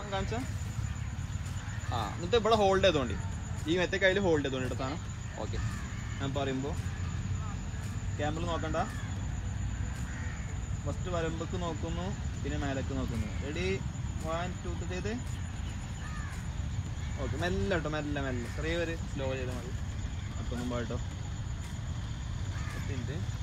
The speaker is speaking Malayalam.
കാണിച്ച ആ എന്നിട്ട് ഇവിടെ ഹോൾഡ് ചെയ്തോണ്ടി ഈ മെത്തെ കയ്യിൽ ഹോൾഡ് ചെയ്തോണ്ടി എടുത്താണ് ഓക്കെ ഞാൻ പറയുമ്പോൾ ക്യാമറ നോക്കണ്ട ഫസ്റ്റ് വരമ്പക്ക് നോക്കുന്നു പിന്നെ മേലേക്ക് നോക്കുന്നു റെഡി വൺ ടു ചെയ്ത് ഓക്കെ മെല്ലെ കേട്ടോ മെല്ലെ മെല്ലെ ചെറിയൊരു സ്ലോ ചെയ്താൽ മതി അപ്പം ഒന്നും പാട്ടോ പത്ത് മിനിറ്റ്